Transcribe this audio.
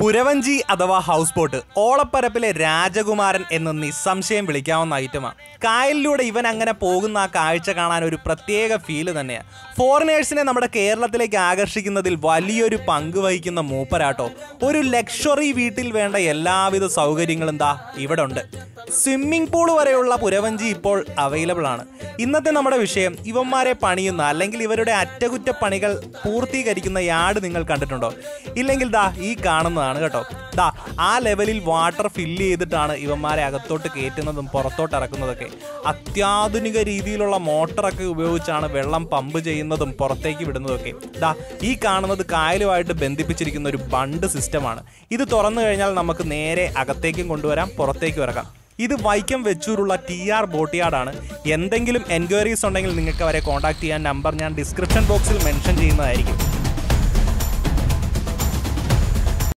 പുരവഞ്ചി അഥവാ house boat ഓളപ്പരപ്പിലെ രാജകുമാരൻ എന്ന് നിസ്സംശയം വിളിക്കാവുന്ന ഐറ്റമാണ് കായലിലൂടെ ഇവൻ അങ്ങനെ പോകുന്ന ആ കാഴ്ച കാണാൻ ഒരു പ്രത്യേക ഫീല് തന്നെയാണ് ഫോറിനേഴ്സിനെ നമ്മുടെ കേരളത്തിലേക്ക് ആകർഷിക്കുന്നതിൽ വലിയൊരു പങ്ക് വഹിക്കുന്ന മൂപ്പരാട്ടോ ഒരു ലക്ഷറി വീട്ടിൽ വേണ്ട എല്ലാവിധ സൗകര്യങ്ങളും ദാ ഇവിടെ ഉണ്ട് സ്വിമ്മിംഗ് പൂൾ വരെയുള്ള പുരവഞ്ചി ഇപ്പോൾ അവൈലബിൾ ആണ് ഇന്നത്തെ നമ്മുടെ വിഷയം ഇവന്മാരെ പണിയുന്ന അല്ലെങ്കിൽ ഇവരുടെ അറ്റകുറ്റപ്പണികൾ പൂർത്തീകരിക്കുന്ന യാർഡ് നിങ്ങൾ കണ്ടിട്ടുണ്ടോ ഇല്ലെങ്കിൽ ദാ ഈ കാണുന്നതാണ് കേട്ടോ ദാ ആ ലെവലിൽ വാട്ടർ ഫില്ല് ചെയ്തിട്ടാണ് ഇവന്മാരെ അകത്തോട്ട് കയറ്റുന്നതും പുറത്തോട്ട് ഇറക്കുന്നതൊക്കെ അത്യാധുനിക രീതിയിലുള്ള മോട്ടറൊക്കെ ഉപയോഗിച്ചാണ് വെള്ളം പമ്പ് ചെയ്യുന്നതും പുറത്തേക്ക് വിടുന്നതൊക്കെ ദാ ഈ കാണുന്നത് കായലുമായിട്ട് ബന്ധിപ്പിച്ചിരിക്കുന്ന ഒരു ബണ്ട് സിസ്റ്റമാണ് ഇത് തുറന്നു കഴിഞ്ഞാൽ നമുക്ക് നേരെ അകത്തേക്കും കൊണ്ടുവരാം പുറത്തേക്കും ഇറക്കാം ഇത് വൈക്കം വെച്ചൂരുള്ള ടി ആർ ബോട്ടിയാർഡാണ് എന്തെങ്കിലും എൻക്വയറീസ് ഉണ്ടെങ്കിൽ നിങ്ങൾക്ക് അവരെ കോൺടാക്ട് ചെയ്യാൻ നമ്പർ ഞാൻ ഡിസ്ക്രിപ്ഷൻ ബോക്സിൽ മെൻഷൻ ചെയ്യുന്നതായിരിക്കും